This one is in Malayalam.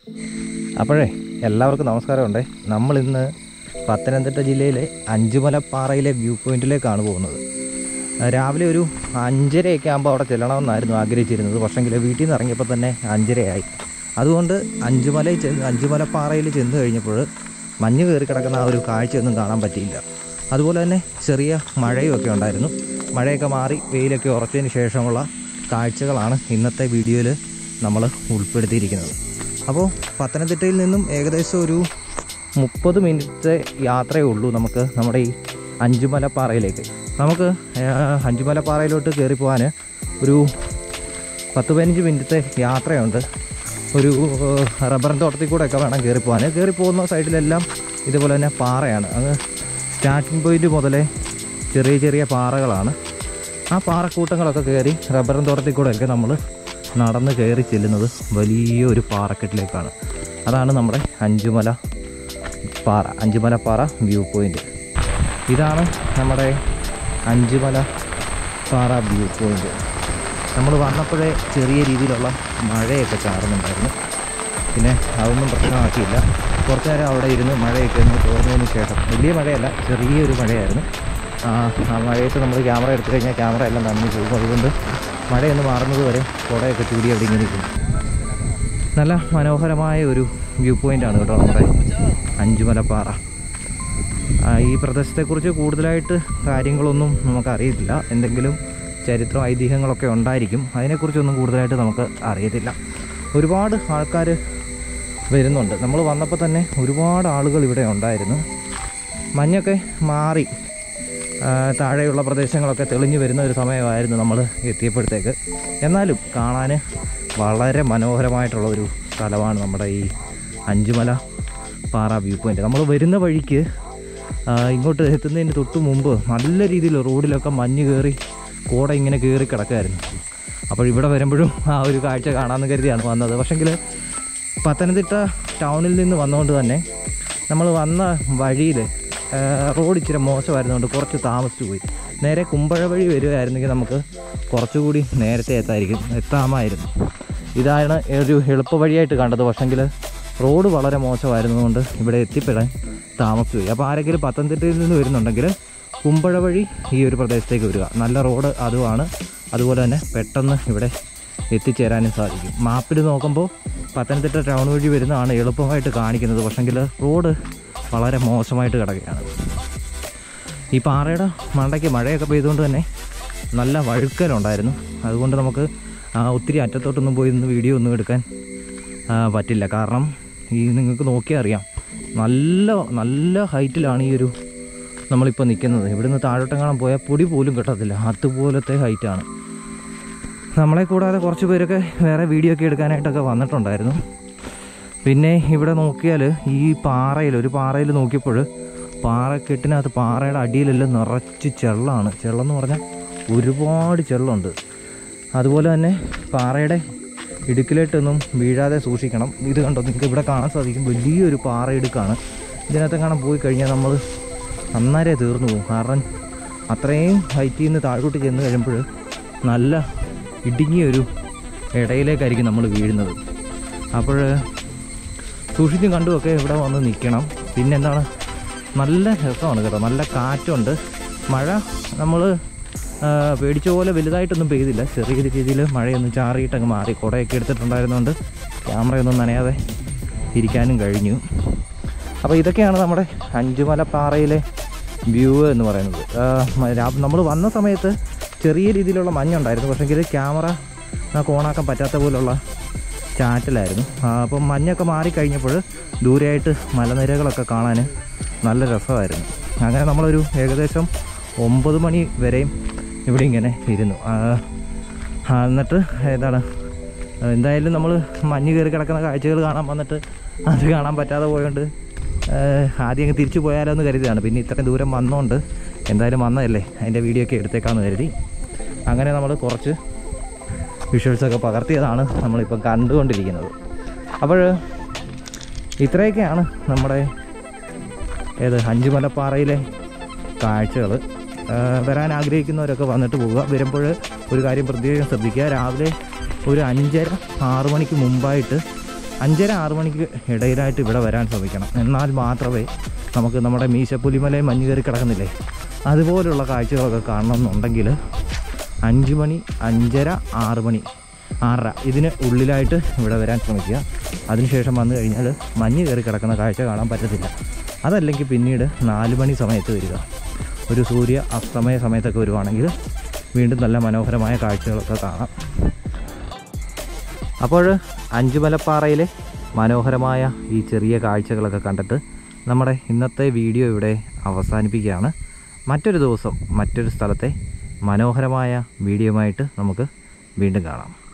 അപ്പോഴേ എല്ലാവർക്കും നമസ്കാരമുണ്ടേ നമ്മളിന്ന് പത്തനംതിട്ട ജില്ലയിലെ അഞ്ചുമലപ്പാറയിലെ വ്യൂ പോയിന്റിലേക്കാണ് പോകുന്നത് ആ, രാവിലെ ഒരു അഞ്ചരയൊക്കെ ആകുമ്പോൾ അവിടെ ചെല്ലണമെന്നായിരുന്നു ആഗ്രഹിച്ചിരുന്നത് പക്ഷേങ്കിൽ വീട്ടിൽ നിന്ന് ഇറങ്ങിയപ്പോൾ തന്നെ അഞ്ചരയായി അതുകൊണ്ട് അഞ്ചുമലയിൽ ചെന്ന് അഞ്ചുമലപ്പാറയിൽ ചെന്ന് കഴിഞ്ഞപ്പോൾ മഞ്ഞ് കയറി കിടക്കുന്ന ആ ഒരു കാഴ്ചയൊന്നും കാണാൻ പറ്റിയില്ല അതുപോലെ തന്നെ ചെറിയ മഴയുമൊക്കെ ഉണ്ടായിരുന്നു മഴയൊക്കെ മാറി വെയിലൊക്കെ ഉറച്ചതിന് ശേഷമുള്ള കാഴ്ചകളാണ് ഇന്നത്തെ വീഡിയോയിൽ നമ്മൾ ഉൾപ്പെടുത്തിയിരിക്കുന്നത് അപ്പോൾ പത്തനംതിട്ടയിൽ നിന്നും ഏകദേശം ഒരു മുപ്പത് മിനിറ്റ് യാത്രയേ ഉള്ളൂ നമുക്ക് നമ്മുടെ ഈ അഞ്ചുമലപ്പാറയിലേക്ക് നമുക്ക് ആ, അഞ്ചുമലപ്പാറയിലോട്ട് കയറി പോകാൻ ഒരു പത്ത് പതിനഞ്ച് മിനിറ്റത്തെ യാത്രയുണ്ട് ഒരു ആ, റബ്ബറിൻ തോട്ടത്തിൽ കൂടെ ഒക്കെ വേണം കയറി പോകാൻ കയറി പോകുന്ന സൈഡിലെല്ലാം ഇതുപോലെ തന്നെ പാറയാണ് അത് സ്റ്റാർട്ടിംഗ് പോയിന്റ് മുതലേ ചെറിയ ചെറിയ പാറകളാണ് ആ പാറക്കൂട്ടങ്ങളൊക്കെ കയറി റബ്ബറിൻ തോട്ടത്തിൽ കൂടെ ഒക്കെ നമ്മൾ നടന്ന് കയറി ചെല്ലുന്നത് വലിയൊരു പാറക്കെട്ടിലേക്കാണ് അതാണ് നമ്മുടെ അഞ്ചുമല പാറ അഞ്ചുമല വ്യൂ പോയിന്റ് ഇതാണ് നമ്മുടെ അഞ്ചുമല പാറ വ്യൂ പോയിന്റ് നമ്മൾ വന്നപ്പോഴേ ചെറിയ രീതിയിലുള്ള മഴയൊക്കെ ചാറുന്നുണ്ടായിരുന്നു പിന്നെ അതൊന്നും പ്രശ്നമാക്കിയില്ല കുറച്ച് നേരം അവിടെ ഇരുന്ന് മഴയൊക്കെ ഒന്ന് തോർന്നതിന് ശേഷം വലിയ മഴയല്ല ചെറിയൊരു മഴയായിരുന്നു ആ ആ മഴയത്ത് നമ്മൾ ക്യാമറ എടുത്തു കഴിഞ്ഞാൽ ക്യാമറ എല്ലാം നന്ദി പോകും അതുകൊണ്ട് മഴയൊന്ന് മാറുന്നത് വരെ കുടയൊക്കെ ചൂടി അവിടെ ഇങ്ങനെ ഇരിക്കുന്നു നല്ല മനോഹരമായ ഒരു വ്യൂ പോയിൻ്റാണ് കേട്ടോ നമ്മുടെ അഞ്ചുമലപ്പാറ ആ, ഈ പ്രദേശത്തെക്കുറിച്ച് കൂടുതലായിട്ട് കാര്യങ്ങളൊന്നും നമുക്കറിയത്തില്ല എന്തെങ്കിലും ചരിത്രം ഐതിഹ്യങ്ങളൊക്കെ ഉണ്ടായിരിക്കും അതിനെക്കുറിച്ചൊന്നും കൂടുതലായിട്ട് നമുക്ക് അറിയത്തില്ല ഒരുപാട് ആൾക്കാർ വരുന്നുണ്ട് നമ്മൾ വന്നപ്പോൾ തന്നെ ഒരുപാട് ആളുകൾ ഇവിടെ ഉണ്ടായിരുന്നു മഞ്ഞൊക്കെ മാറി ആ, താഴെയുള്ള പ്രദേശങ്ങളൊക്കെ തെളിഞ്ഞു വരുന്ന ഒരു സമയമായിരുന്നു നമ്മൾ എത്തിയപ്പോഴത്തേക്ക് എന്നാലും കാണാൻ വളരെ മനോഹരമായിട്ടുള്ള ഒരു സ്ഥലമാണ് നമ്മുടെ ഈ അഞ്ചുമല പാറ വ്യൂ പോയിൻ്റ് നമ്മൾ വരുന്ന വഴിക്ക് ആ, ഇങ്ങോട്ട് എത്തുന്നതിന് തൊട്ട് മുമ്പ് നല്ല രീതിയിൽ റോഡിലൊക്കെ മഞ്ഞ് കയറി കോട ഇങ്ങനെ കയറി കിടക്കുമായിരുന്നു അപ്പോൾ ഇവിടെ വരുമ്പോഴും ആ ഒരു കാഴ്ച കാണാമെന്ന് കരുതിയാണ് വന്നത് പക്ഷെങ്കിൽ പത്തനംതിട്ട ടൗണിൽ നിന്ന് വന്നുകൊണ്ട് തന്നെ നമ്മൾ വന്ന വഴിയിൽ റോഡ് ഇച്ചിരി മോശമായിരുന്നുകൊണ്ട് കുറച്ച് താമസിച്ചു പോയി നേരെ കുമ്പഴ വഴി വരികയായിരുന്നെങ്കിൽ നമുക്ക് കുറച്ചുകൂടി നേരത്തെ എത്തായിരിക്കും എത്താമായിരുന്നു ഇതാണ് ഒരു എളുപ്പ വഴിയായിട്ട് കണ്ടത് പക്ഷെങ്കിൽ റോഡ് വളരെ മോശമായിരുന്നതുകൊണ്ട് ഇവിടെ എത്തിപ്പെടാൻ താമസിച്ചു പോയി അപ്പോൾ ആരെങ്കിലും പത്തനംതിട്ടയിൽ നിന്ന് വരുന്നുണ്ടെങ്കിൽ കുമ്പഴ വഴി ഈ ഒരു പ്രദേശത്തേക്ക് വരിക നല്ല റോഡ് അതുമാണ് അതുപോലെ തന്നെ പെട്ടെന്ന് ഇവിടെ എത്തിച്ചേരാനും സാധിക്കും മാപ്പിൽ നോക്കുമ്പോൾ പത്തനംതിട്ട ടൗൺ വഴി വരുന്നതാണ് എളുപ്പമായിട്ട് കാണിക്കുന്നത് പക്ഷെങ്കിൽ റോഡ് വളരെ മോശമായിട്ട് കിടക്കുകയാണ് ഈ പാറയുടെ മണ്ടയ്ക്ക് മഴയൊക്കെ പെയ്തുകൊണ്ട് തന്നെ നല്ല വഴുക്കലുണ്ടായിരുന്നു അതുകൊണ്ട് നമുക്ക് ആ, ഒത്തിരി അറ്റത്തോട്ടൊന്നും പോയി നിന്ന് വീഡിയോ ഒന്നും എടുക്കാൻ ആ, പറ്റില്ല കാരണം ഈ നിങ്ങൾക്ക് നോക്കിയാൽ അറിയാം നല്ല നല്ല ഹൈറ്റിലാണ് ഈ ഒരു നമ്മളിപ്പോൾ നിൽക്കുന്നത് ഇവിടുന്ന് താഴോട്ടെങ്ങാനും പോയാൽ പൊടി പോലും കിട്ടത്തില്ല അതുപോലത്തെ ഹൈറ്റാണ് നമ്മളെ കൂടാതെ കുറച്ച് പേരൊക്കെ വേറെ വീഡിയോ ഒക്കെ എടുക്കാനായിട്ടൊക്കെ വന്നിട്ടുണ്ടായിരുന്നു പിന്നെ ഇവിടെ നോക്കിയാൽ ഈ പാറയിൽ ഒരു പാറയിൽ നോക്കിയപ്പോൾ പാറക്കെട്ടിനകത്ത് പാറയുടെ അടിയിലെല്ലാം നിറച്ച് ചെള്ളമാണ് ചെള്ളം എന്ന് പറഞ്ഞാൽ ഒരുപാട് ചെള്ളുണ്ട് അതുപോലെ തന്നെ പാറയുടെ ഇടുക്കിലേട്ടൊന്നും വീഴാതെ സൂക്ഷിക്കണം ഇത് കണ്ടോ നിങ്ങൾക്ക് ഇവിടെ കാണാൻ സാധിക്കും വലിയൊരു പാറ ഇടുക്കാണ് ഇതിനകത്ത് കാണാൻ പോയി കഴിഞ്ഞാൽ നമ്മൾ അന്നേരെ തീർന്നു പോകും കാരണം അത്രയും ഹൈറ്റിൽ നിന്ന് താഴോട്ട് ചെന്ന് കഴിയുമ്പോൾ നല്ല ഇടുങ്ങിയൊരു ഇടയിലേക്കായിരിക്കും നമ്മൾ വീഴുന്നത് അപ്പോൾ സൂക്ഷിച്ചും കണ്ടുമൊക്കെ ഇവിടെ വന്ന് നിൽക്കണം പിന്നെന്താണ് നല്ല രസമാണ് കേട്ടോ നല്ല കാറ്റുണ്ട് മഴ നമ്മൾ പേടിച്ച പോലെ വലുതായിട്ടൊന്നും പെയ്തില്ല ചെറിയ രീതിയിൽ മഴയൊന്നും ചാറിയിട്ടങ്ങ് മാറി കുടയൊക്കെ എടുത്തിട്ടുണ്ടായിരുന്നുകൊണ്ട് ക്യാമറയൊന്നും നനയാതെ ഇരിക്കാനും കഴിഞ്ഞു അപ്പോൾ ഇതൊക്കെയാണ് നമ്മുടെ അഞ്ചുമലപ്പാറയിലെ വ്യൂ എന്ന് പറയുന്നത് നമ്മൾ വന്ന സമയത്ത് ചെറിയ രീതിയിലുള്ള മഞ്ഞുണ്ടായിരുന്നു പക്ഷേങ്കിൽ ക്യാമറ നമുക്ക് ഓണാക്കാൻ പറ്റാത്ത പോലുള്ള ചാറ്റലായിരുന്നു ആ, അപ്പം മഞ്ഞൊക്കെ മാറിക്കഴിഞ്ഞപ്പോൾ ദൂരെയായിട്ട് മലനിരകളൊക്കെ കാണാൻ നല്ല രസമായിരുന്നു അങ്ങനെ നമ്മളൊരു ഏകദേശം ഒമ്പത് മണി വരെയും ഇവിടെ ഇങ്ങനെ ഇരുന്നു ആ, ആ, എന്നിട്ട് ഏതാണ് എന്തായാലും നമ്മൾ മഞ്ഞ് കയറി കിടക്കുന്ന കാഴ്ചകൾ കാണാൻ വന്നിട്ട് അത് കാണാൻ പറ്റാതെ പോയോണ്ട് ഏഹ്, ആദ്യം അങ്ങ് തിരിച്ചു പോയാലോ എന്ന് കരുതിയാണ് പിന്നെ ഇത്രയും ദൂരം വന്നോണ്ട് എന്തായാലും വന്നതല്ലേ അതിൻ്റെ വീഡിയോ ഒക്കെ എടുത്തേക്കാമെന്ന് കരുതി അങ്ങനെ നമ്മൾ കുറച്ച് വിഷ്വൽസൊക്കെ പകർത്തിയതാണ് നമ്മളിപ്പം കണ്ടുകൊണ്ടിരിക്കുന്നത് അപ്പോൾ ഇത്രയൊക്കെയാണ് നമ്മുടെ ഏത് അഞ്ചുമലപ്പാറയിലെ കാഴ്ചകൾ വരാൻ ആഗ്രഹിക്കുന്നവരൊക്കെ വന്നിട്ട് പോവുക വരുമ്പോൾ ഒരു കാര്യം പ്രത്യേകം ശ്രദ്ധിക്കുക രാവിലെ ഒരു അഞ്ചര ആറ് മണിക്ക് മുമ്പായിട്ട് അഞ്ചര ആറ് മണിക്ക് ഇടയിലായിട്ട് ഇവിടെ വരാൻ ശ്രമിക്കണം എന്നാൽ മാത്രമേ നമുക്ക് നമ്മുടെ മീശപ്പുലിമലയിൽ മഞ്ഞ് കയറി കിടക്കുന്നില്ലേ അതുപോലുള്ള കാഴ്ചകളൊക്കെ കാണണമെന്നുണ്ടെങ്കിൽ അഞ്ച് മണി അഞ്ചര ആറ് മണി ആറര ഇതിന് ഉള്ളിലായിട്ട് ഇവിടെ വരാൻ ശ്രമിക്കുക അതിനുശേഷം വന്നു കഴിഞ്ഞാൽ മഞ്ഞ് കയറി കിടക്കുന്ന കാഴ്ച കാണാൻ പറ്റത്തില്ല അതല്ലെങ്കിൽ പിന്നീട് നാല് മണി സമയത്ത് വരിക ഒരു സൂര്യ അസ്തമയ സമയത്തൊക്കെ വരുവാണെങ്കിൽ വീണ്ടും നല്ല മനോഹരമായ കാഴ്ചകളൊക്കെ കാണാം അപ്പോൾ അഞ്ചുമലപ്പാറയിലെ മനോഹരമായ ഈ ചെറിയ കാഴ്ചകളൊക്കെ കണ്ടിട്ട് നമ്മുടെ ഇന്നത്തെ വീഡിയോ ഇവിടെ അവസാനിപ്പിക്കുകയാണ് മറ്റൊരു ദിവസം മറ്റൊരു സ്ഥലത്തെ മനോഹരമായ വീഡിയോയുമായിട്ട് നമുക്ക് വീണ്ടും കാണാം